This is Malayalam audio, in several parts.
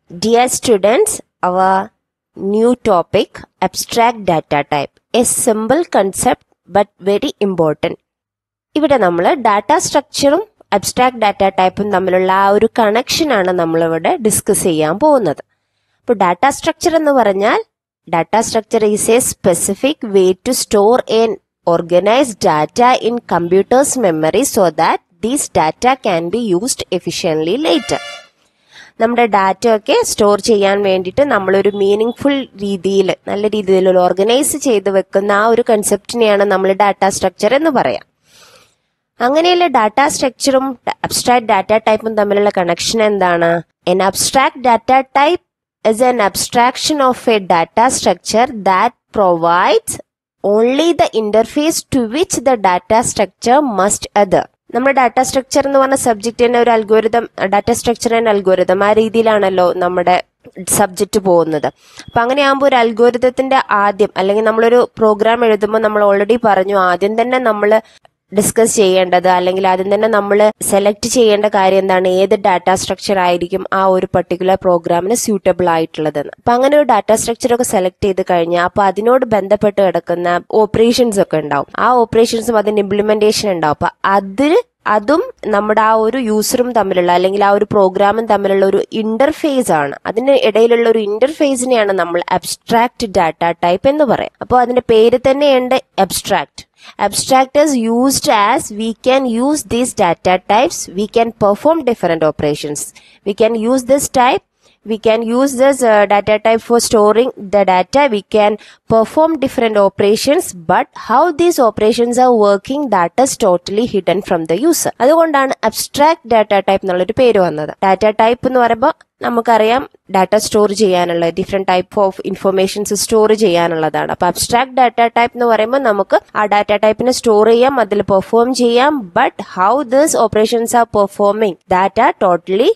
Dear students, our new topic abstract data type. A simple concept but very important. ഇവിടെ നമ്മൾ ഡാറ്റ സ്ട്രക്ചറും അബ്സ്ട്രാക്ട് ഡാറ്റ ടൈപ്പും തമ്മിലുള്ള ആ ഒരു കണക്ഷനാണ് നമ്മളിവിടെ ഡിസ്കസ് ചെയ്യാൻ പോകുന്നത് അപ്പോൾ ഡാറ്റ സ്ട്രക്ചർ എന്ന് പറഞ്ഞാൽ data structure is a specific way to store and organise data in computers memory so that these data can be used efficiently later നമ്മുടെ ഡാറ്റ ഒക്കെ സ്റ്റോർ ചെയ്യാൻ വേണ്ടിയിട്ട് നമ്മളൊരു മീനിങ് ഫുൾ രീതിയിൽ നല്ല രീതിയിൽ ഓർഗനൈസ് ചെയ്ത് വെക്കുന്ന ആ ഒരു കൺസെപ്റ്റിനെയാണ് നമ്മൾ ഡാറ്റ സ്ട്രക്ചർ എന്ന് പറയാം അങ്ങനെയുള്ള ഡാറ്റ സ്ട്രക്ചറും അബ്സ്ട്രാക്ട് ഡാറ്റ ടൈപ്പും തമ്മിലുള്ള കണക്ഷൻ എന്താണ് an abstract data type is an abstraction of a data structure that provides only the interface to which the data structure must other. നമ്മുടെ ഡാറ്റ സ്ട്രക്ചർ എന്ന് പറഞ്ഞ സബ്ജക്റ്റ് തന്നെ ഒരു algorithm data structure and algorithm ആ രീതിയിലാണല്ലോ നമ്മുടെ സബ്ജക്റ്റ് പോകുന്നത് അപ്പൊ അങ്ങനെയാകുമ്പോൾ ഒരു അൽഗോരിതത്തിന്റെ ആദ്യം അല്ലെങ്കിൽ നമ്മളൊരു പ്രോഗ്രാം എഴുതുമ്പോൾ നമ്മൾ ഓൾറെഡി പറഞ്ഞു ആദ്യം തന്നെ നമ്മൾ ഡിസ്കസ് ചെയ്യേണ്ടത് അല്ലെങ്കിൽ ആദ്യം തന്നെ നമ്മൾ സെലക്ട് ചെയ്യേണ്ട കാര്യം എന്താണ് ഏത് ഡാറ്റ സ്ട്രക്ചർ ആയിരിക്കും ആ ഒരു പർട്ടിക്കുലർ പ്രോഗ്രാമിന് സ്യൂട്ടബിൾ ആയിട്ടുള്ളതെന്ന് അപ്പൊ അങ്ങനെ ഒരു ഡാറ്റ സ്ട്രക്ചർ ഒക്കെ സെലക്ട് ചെയ്ത് കഴിഞ്ഞാൽ അപ്പൊ അതിനോട് ബന്ധപ്പെട്ട് കിടക്കുന്ന ഓപ്പറേഷൻസ് ഒക്കെ ഉണ്ടാവും ആ ഓപ്പറേഷൻസും അതിന്റെ ഇംപ്ലിമെന്റേഷൻ ഉണ്ടാവും അപ്പൊ അതിൽ അതും നമ്മുടെ ആ ഒരു യൂസറും തമ്മിലുള്ള അല്ലെങ്കിൽ ആ ഒരു പ്രോഗ്രാമും തമ്മിലുള്ള ഒരു ഇന്റർഫേസ് ആണ് അതിന് ഇടയിലുള്ള ഒരു ഇന്റർഫേസിനെയാണ് നമ്മൾ അബ്സ്ട്രാക്ട് ഡാറ്റ ടൈപ്പ് എന്ന് പറയാം അപ്പോൾ അതിന്റെ പേര് തന്നെയുണ്ട് abstract abstract is used as we can use these data types we can perform different operations we can use this type we can use this uh, data type for storing the data we can perform different operations but how these operations are working that is totally hidden from the user അതുകൊണ്ടാണ് അബ്സ്ട്രാക്ട് ഡാറ്റ ടൈപ്പ് എന്നുള്ളൊരു പേര് വന്നത് ഡാറ്റ ടൈപ്പ് എന്ന് പറയുമ്പോൾ നമുക്കറിയാം ഡാറ്റ സ്റ്റോർ ചെയ്യാനുള്ള different type of informations store ചെയ്യാനുള്ളതാണ് അപ്പൊ അബ്സ്ട്രാക്ട് ഡാറ്റ ടൈപ്പ് എന്ന് പറയുമ്പോൾ നമുക്ക് ആ ഡാറ്റ ടൈപ്പിനെ സ്റ്റോർ ചെയ്യാം അതിൽ പെർഫോം ചെയ്യാം but how this operations are performing data totally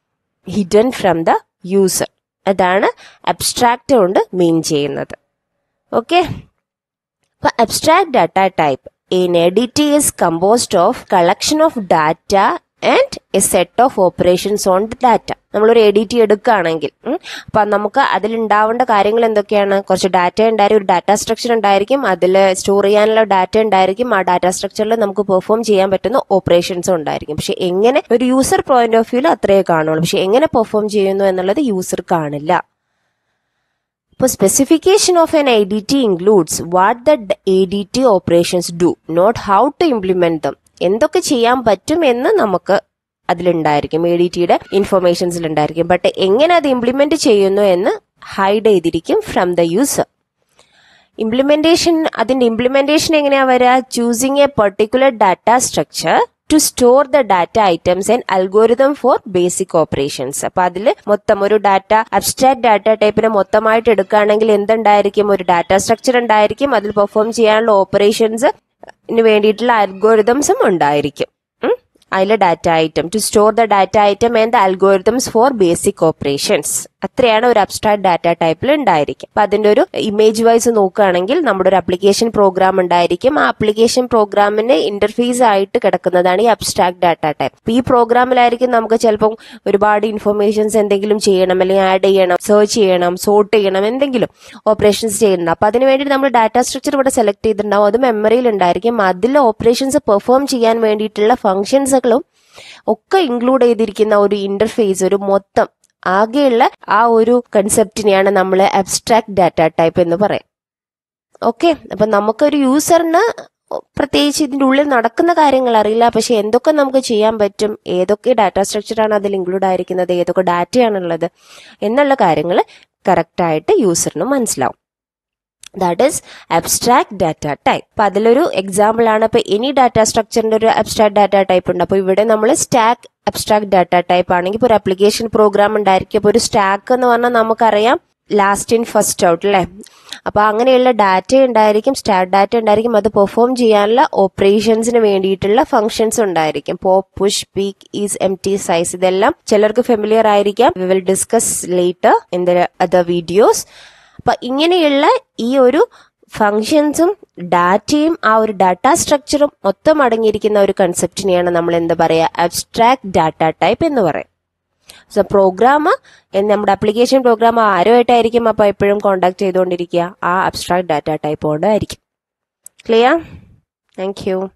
hidden from the user അതാണ് അബ്സ്ട്രാക്ട് കൊണ്ട് മീൻ ചെയ്യുന്നത് ഓക്കെ അപ്പൊ abstract data type in A D T is composed of collection of data and a set of operations on data നമ്മളൊരു എഡിറ്റ് എടുക്കുകയാണെങ്കിൽ അപ്പൊ നമുക്ക് അതിൽ ഉണ്ടാവേണ്ട കാര്യങ്ങൾ എന്തൊക്കെയാണ് കുറച്ച് ഡാറ്റ ഉണ്ടായിരിക്കും ഒരു ഡാറ്റ സ്ട്രക്ചർ ഉണ്ടായിരിക്കും അതിൽ സ്റ്റോർ ചെയ്യാനുള്ള ഡാറ്റ ഉണ്ടായിരിക്കും ആ ഡാറ്റ സ്ട്രക്ചറിൽ നമുക്ക് പെർഫോം ചെയ്യാൻ പറ്റുന്ന ഓപ്പറേഷൻസും ഉണ്ടായിരിക്കും പക്ഷെ എങ്ങനെ ഒരു യൂസർ പോയിന്റ് ഓഫ് വ്യൂവിൽ അത്രയേ കാണുള്ളൂ പക്ഷെ എങ്ങനെ പെർഫോം ചെയ്യുന്നു എന്നുള്ളത് യൂസർ കാണില്ല ഇപ്പോൾ specification of an A D T includes what the A D T operations do not how to implement them എന്തൊക്കെ ചെയ്യാൻ പറ്റും എന്ന് നമുക്ക് അതിലുണ്ടായിരിക്കും എ ഡി ടിയുടെ ഇൻഫർമേഷൻസിൽ ഉണ്ടായിരിക്കും ബട്ട് എങ്ങനെ അത് ഇംപ്ലിമെന്റ് ചെയ്യുന്നു എന്ന് ഹൈഡ് ചെയ്തിരിക്കും ഫ്രം ദ യൂസർ ഇംപ്ലിമെന്റേഷൻ അതിന്റെ ഇംപ്ലിമെന്റേഷൻ എങ്ങനെയാ വരിക choosing a particular data structure to store the data items and algorithm for basic operations അപ്പൊ അതിൽ മൊത്തം ഒരു ഡാറ്റ അബ്സ്ട്രാക്ട് ഡാറ്റ ടൈപ്പിനെ മൊത്തമായിട്ട് എടുക്കുകയാണെങ്കിൽ എന്തുണ്ടായിരിക്കും ഒരു ഡാറ്റ സ്ട്രക്ചർ ഉണ്ടായിരിക്കും അതിൽ പെർഫോം ചെയ്യാനുള്ള ഓപ്പറേഷൻസ് വേണ്ടിയിട്ടുള്ള അൽഗോരിതംസും ഉണ്ടായിരിക്കും അതിലെ data item to store the data item and the algorithms for basic operations അത്രയാണ് ഒരു അബ്സ്ട്രാക്ട് ഡാറ്റ ടൈപ്പിൽ ഉണ്ടായിരിക്കും അപ്പൊ അതിന്റെ ഒരു ഇമേജ് വൈസ് നോക്കുകയാണെങ്കിൽ നമ്മുടെ ഒരു അപ്ലിക്കേഷൻ പ്രോഗ്രാം ഉണ്ടായിരിക്കും ആ അപ്ലിക്കേഷൻ പ്രോഗ്രാമിന് ഇന്റർഫേസ് ആയിട്ട് കിടക്കുന്നതാണ് ഈ അബ്സ്ട്രാക്ട് ഡാറ്റ ടൈപ്പ് അപ്പൊ ഈ പ്രോഗ്രാമിലായിരിക്കും നമുക്ക് ചിലപ്പം ഒരുപാട് ഇൻഫർമേഷൻസ് എന്തെങ്കിലും ചെയ്യണം അല്ലെങ്കിൽ ആഡ് ചെയ്യണം സെർച്ച് ചെയ്യണം സോർട്ട് ചെയ്യണം എന്തെങ്കിലും ഓപ്പറേഷൻസ് ചെയ്യുന്നുണ്ട് അപ്പൊ അതിന് വേണ്ടി നമ്മൾ ഡാറ്റ സ്ട്രക്ചർ ഇവിടെ സെലക്ട് ചെയ്തിട്ടുണ്ടാവും അത് മെമ്മറിയിൽ ഉണ്ടായിരിക്കും അതിൽ ഓപ്പറേഷൻസ് പെർഫോം ചെയ്യാൻ വേണ്ടിയിട്ടുള്ള ഫംഗ്ഷൻസുകളും ഒക്കെ ഇൻക്ലൂഡ് ചെയ്തിരിക്കുന്ന ഒരു ഇന്റർഫേസ് ഒരു മൊത്തം ആകെയുള്ള ആ ഒരു കൺസെപ്റ്റിനെയാണ് നമ്മൾ അബ്സ്ട്രാക്ട് ഡാറ്റ ടൈപ്പ് എന്ന് പറയാം ഓക്കെ അപ്പൊ നമുക്കൊരു യൂസറിന് പ്രത്യേകിച്ച് ഇതിന്റെ ഉള്ളിൽ നടക്കുന്ന കാര്യങ്ങൾ അറിയില്ല പക്ഷെ എന്തൊക്കെ നമുക്ക് ചെയ്യാൻ പറ്റും ഏതൊക്കെ ഡാറ്റ സ്ട്രക്ചറാണ് അതിൽ ഇൻക്ലൂഡ് ആയിരിക്കുന്നത് ഏതൊക്കെ ഡാറ്റയാണുള്ളത് എന്നുള്ള കാര്യങ്ങൾ കറക്റ്റായിട്ട് യൂസറിന് മനസ്സിലാവും that is abstract data type അപ്പൊ അതിലൊരു എക്സാമ്പിൾ ആണ് ഇപ്പൊ എനി ഡാറ്റ സ്ട്രക്ചറിന്റെ ഒരു അബ്സ്ട്രാക്ട് ഡാറ്റ ടൈപ്പ് ഉണ്ട് അപ്പൊ ഇവിടെ നമ്മൾ സ്റ്റാക്ക് അബ്സ്ട്രാക്ട് ഡാറ്റ ടൈപ്പ് ആണെങ്കിൽ ഇപ്പോൾ ഒരു അപ്ലിക്കേഷൻ പ്രോഗ്രാം ഉണ്ടായിരിക്കും അപ്പോൾ ഒരു സ്റ്റാക്ക് എന്ന് പറഞ്ഞാൽ നമുക്കറിയാം ലാസ്റ്റ് ഇൻ ഫസ്റ്റ് ഔട്ട് അല്ലേ അപ്പൊ അങ്ങനെയുള്ള ഡാറ്റ ഉണ്ടായിരിക്കും സ്റ്റാർട്ട് ഡാറ്റ ഉണ്ടായിരിക്കും അത് പെർഫോം ചെയ്യാനുള്ള ഓപ്പറേഷൻസിന് വേണ്ടിയിട്ടുള്ള ഫംഗ്ഷൻസ് ഉണ്ടായിരിക്കും pop push peek is empty size ഇതെല്ലാം ചിലർക്ക് ഫെമിലിയർ ആയിരിക്കാം we will discuss later in the other videos അപ്പൊ ഇങ്ങനെയുള്ള ഈ ഒരു ഫങ്ഷൻസും ഡാറ്റയും ആ ഒരു ഡാറ്റ സ്ട്രക്ചറും മൊത്തം അടങ്ങിയിരിക്കുന്ന ഒരു കൺസെപ്റ്റിനെയാണ് നമ്മൾ എന്താ പറയുക അബ്സ്ട്രാക്ട് ഡാറ്റ ടൈപ്പ് എന്ന് പറയും സോ പ്രോഗ്രാം നമ്മുടെ അപ്ലിക്കേഷൻ പ്രോഗ്രാം ആരുമായിട്ടായിരിക്കും അപ്പോൾ എപ്പോഴും കോണ്ടാക്ട് ചെയ്തുകൊണ്ടിരിക്കുക ആ അബ്സ്ട്രാക്ട് ഡാറ്റ ടൈപ്പ് കൊണ്ടായിരിക്കും ക്ലിയർ താങ്ക് യു